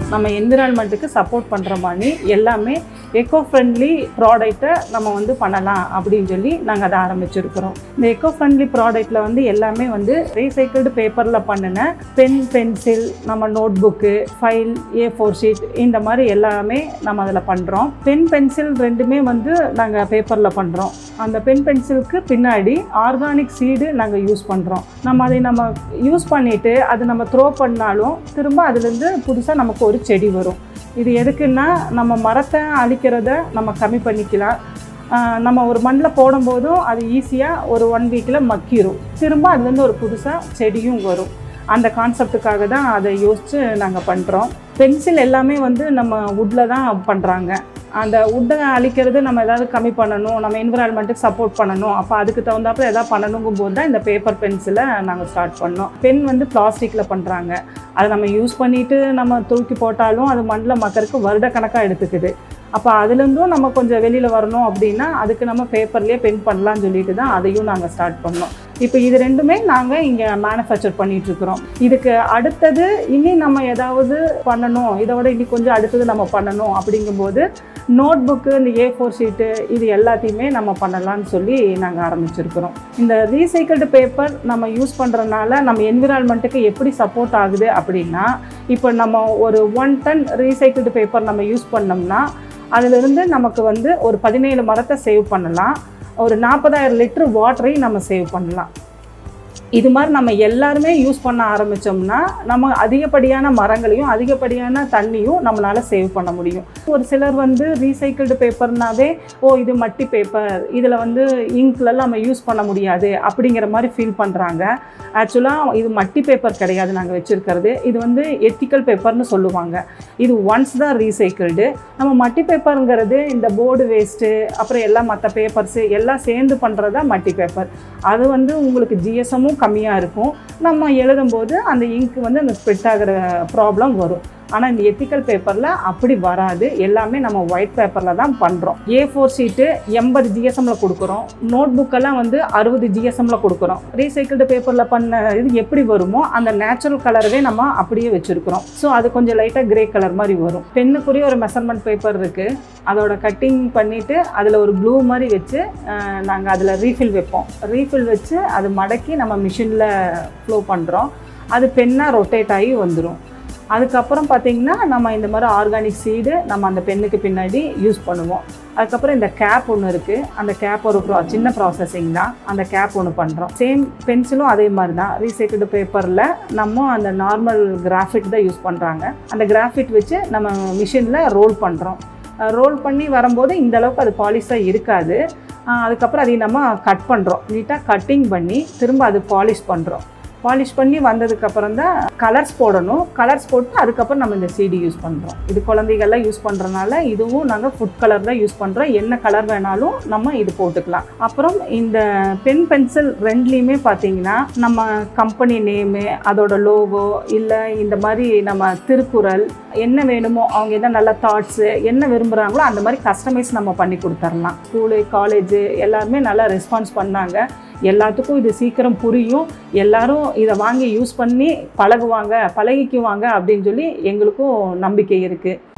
நம்ம என்விரான்மெண்ட்டுக்கு சப்போர்ட் பண்ணுற மாதிரி எல்லாமே எக்கோ ஃப்ரெண்ட்லி ப்ராடக்ட்டை நம்ம வந்து பண்ணலாம் அப்படின்னு சொல்லி நாங்கள் அதை ஆரம்பிச்சிருக்கிறோம் இந்த எக்கோ ஃப்ரெண்ட்லி ப்ராடக்ட்டில் வந்து எல்லாமே வந்து ரீசைக்கிள்டு பேப்பரில் பண்ணின பென் பென்சில் நம்ம notebook file A four sheet இந்த மாதிரி எல்லாமே நம்ம அதில் பண்ணுறோம் பென் பென்சில் ரெண்டுமே வந்து நாங்கள் பேப்பரில் பண்ணுறோம் அந்த பென் பென்சிலுக்கு பின்னாடி ஆர்கானிக் சீடு நாங்கள் யூஸ் பண்ணுறோம் நம்ம அதை நம்ம யூஸ் பண்ணிவிட்டு அது நம்ம த்ரோ பண்ணாலும் திரும்ப அதுலேருந்து புதுசாக நமக்கு ஒரு செடி வரும் இது எதுக்குன்னா நம்ம மரத்தை அழிக்கிறத நம்ம கம்மி பண்ணிக்கலாம் ஆஹ் நம்ம ஒரு மண்ணில் போடும்போதும் அது ஈஸியாக ஒரு ஒன் வீக்கில் மக்கிரும் திரும்ப அதுலேருந்து ஒரு புதுசாக செடியும் வரும் அந்த கான்செப்டுக்காக தான் அதை யோசித்து நாங்கள் பண்ணுறோம் பென்சில் எல்லாமே வந்து நம்ம வுட்டில் தான் பண்ணுறாங்க அந்த வுட்டை அழிக்கிறது நம்ம ஏதாவது கம்மி பண்ணணும் நம்ம என்விரான்மெண்ட்டுக்கு சப்போர்ட் பண்ணணும் அப்போ அதுக்கு தகுந்தாப்புல எதாவது பண்ணணுங்கும் போது தான் இந்த பேப்பர் பென்சிலை நாங்கள் ஸ்டார்ட் பண்ணோம் பென் வந்து பிளாஸ்டிக்கில் பண்ணுறாங்க அதை நம்ம யூஸ் பண்ணிவிட்டு நம்ம தூக்கி போட்டாலும் அது மண்ணில் மக்களுக்கு வருடக்கணக்காக எடுத்துக்குது அப்போ அதுலேருந்தும் நம்ம கொஞ்சம் வெளியில் வரணும் அப்படின்னா அதுக்கு நம்ம பேப்பர்லேயே பென் பண்ணலாம்னு சொல்லிட்டு தான் அதையும் நாங்கள் ஸ்டார்ட் பண்ணோம் இப்போ இது ரெண்டுமே நாங்கள் இங்கே மேனுஃபேக்சர் பண்ணிகிட்ருக்குறோம் இதுக்கு அடுத்தது இனி நம்ம ஏதாவது பண்ணணும் இதோட இனி கொஞ்சம் அடுத்தது நம்ம பண்ணணும் அப்படிங்கும்போது நோட் புக்கு இந்த ஏ ஃபோர் ஷீட்டு இது எல்லாத்தையுமே நம்ம பண்ணலாம்னு சொல்லி நாங்கள் ஆரம்பிச்சிருக்கிறோம் இந்த ரீசைக்கிள்டு பேப்பர் நம்ம யூஸ் பண்ணுறதுனால நம்ம என்விரான்மெண்ட்டுக்கு எப்படி சப்போர்ட் ஆகுது அப்படின்னா இப்போ நம்ம ஒரு ஒன் டன் ரீசைக்கிள்டு பேப்பர் நம்ம யூஸ் பண்ணோம்னா அதிலிருந்து நமக்கு வந்து ஒரு பதினேழு மரத்தை சேவ் பண்ணலாம் ஒரு நாற்பதாயிரம் லிட்டர் வாட்டரையும் நம்ம சேவ் பண்ணலாம் இது மாதிரி நம்ம எல்லாருமே யூஸ் பண்ண ஆரம்பித்தோம்னா நம்ம அதிகப்படியான மரங்களையும் அதிகப்படியான தண்ணியும் நம்மளால் சேவ் பண்ண முடியும் ஒரு சிலர் வந்து ரீசைக்கிள்டு பேப்பர்னாவே ஓ இது மட்டி பேப்பர் இதில் வந்து இங்க்லலாம் நம்ம யூஸ் பண்ண முடியாது அப்படிங்கிற மாதிரி ஃபீல் பண்ணுறாங்க ஆக்சுவலாக இது மட்டி பேப்பர் கிடையாது நாங்கள் வச்சுருக்கிறது இது வந்து எத்திக்கல் பேப்பர்னு சொல்லுவாங்க இது ஒன்ஸ் தான் ரீசைக்கிள்டு நம்ம மட்டி பேப்பருங்கிறது இந்த போர்டு வேஸ்ட்டு அப்புறம் எல்லாம் மற்ற பேப்பர்ஸு எல்லாம் சேர்ந்து பண்ணுறது தான் மட்டி பேப்பர் அது வந்து உங்களுக்கு ஜிஎஸ்எம்மும் கம்மியாக இருக்கும் நம்ம எழுதும்போது அந்த இங்க் வந்து அந்த ஸ்ப்ரெட் ஆகிற ப்ராப்ளம் வரும் ஆனால் இந்த எத்திக்கல் பேப்பரில் அப்படி வராது எல்லாமே நம்ம ஒயிட் பேப்பரில் தான் பண்ணுறோம் ஏ ஃபோர் ஷீட்டு எண்பது ஜிஎஸ்எம்மில் கொடுக்குறோம் நோட் புக்கெல்லாம் வந்து அறுபது ஜிஎஸ்எம்மில் கொடுக்குறோம் ரீசைக்கிள்டு பேப்பரில் பண்ண இது எப்படி வருமோ அந்த நேச்சுரல் கலரவே நம்ம அப்படியே வச்சுருக்கிறோம் ஸோ அது கொஞ்சம் லைட்டாக கிரே கலர் மாதிரி வரும் பெண்ணுக்குரிய ஒரு மெஷர்மெண்ட் பேப்பர் இருக்குது அதோட கட்டிங் பண்ணிவிட்டு அதில் ஒரு க்ளூ மாதிரி வச்சு நாங்கள் அதில் ரீஃபில் வைப்போம் ரீஃபில் வச்சு அது மடக்கி நம்ம மிஷினில் ஃப்ளோ பண்ணுறோம் அது பெண்ணாக ரொட்டேட் ஆகி வந்துடும் அதுக்கப்புறம் பார்த்திங்கன்னா நம்ம இந்த மாதிரி ஆர்கானிக் சீடு நம்ம அந்த பெண்ணுக்கு பின்னாடி யூஸ் பண்ணுவோம் அதுக்கப்புறம் இந்த கேப் ஒன்று இருக்குது அந்த கேப் ஒரு ப்ரா சின்ன ப்ராசஸிங் தான் அந்த கேப் ஒன்று பண்ணுறோம் சேம் பென்சிலும் அதே மாதிரி தான் ரீசைக்கிள்டு பேப்பரில் நம்ம அந்த நார்மல் கிராஃபிக் தான் யூஸ் பண்ணுறாங்க அந்த கிராஃபிக் வச்சு நம்ம மிஷினில் ரோல் பண்ணுறோம் ரோல் பண்ணி வரும்போது இந்த அளவுக்கு அது பாலிஷாக இருக்காது அதுக்கப்புறம் அதையும் நம்ம கட் பண்ணுறோம் நீட்டாக கட்டிங் பண்ணி திரும்ப அது பாலிஷ் பண்ணுறோம் பாலிஷ் பண்ணி வந்ததுக்கப்புறம் தான் கலர்ஸ் போடணும் கலர்ஸ் போட்டு அதுக்கப்புறம் நம்ம இந்த சிடி யூஸ் பண்ணுறோம் இது குழந்தைகள்லாம் யூஸ் பண்ணுறனால இதுவும் நாங்கள் ஃபுட் கலர் தான் யூஸ் பண்ணுறோம் என்ன கலர் வேணாலும் நம்ம இது போட்டுக்கலாம் அப்புறம் இந்த பென் பென்சில் ரெண்டுலேயுமே பார்த்தீங்கன்னா நம்ம கம்பெனி நேமு அதோட லோகோ இல்லை இந்த மாதிரி நம்ம திருக்குறள் என்ன வேணுமோ அவங்க என்ன நல்ல தாட்ஸு என்ன விரும்புகிறாங்களோ அந்த மாதிரி கஸ்டமைஸ் நம்ம பண்ணி கொடுத்துர்லாம் ஸ்கூலு காலேஜு எல்லாருமே நல்லா ரெஸ்பான்ஸ் பண்ணாங்க எல்லாத்துக்கும் இது சீக்கிரம் புரியும் எல்லாரும் இதை வாங்கி யூஸ் பண்ணி பழகுவாங்க பழகிக்குவாங்க அப்படின்னு சொல்லி எங்களுக்கும் நம்பிக்கை இருக்குது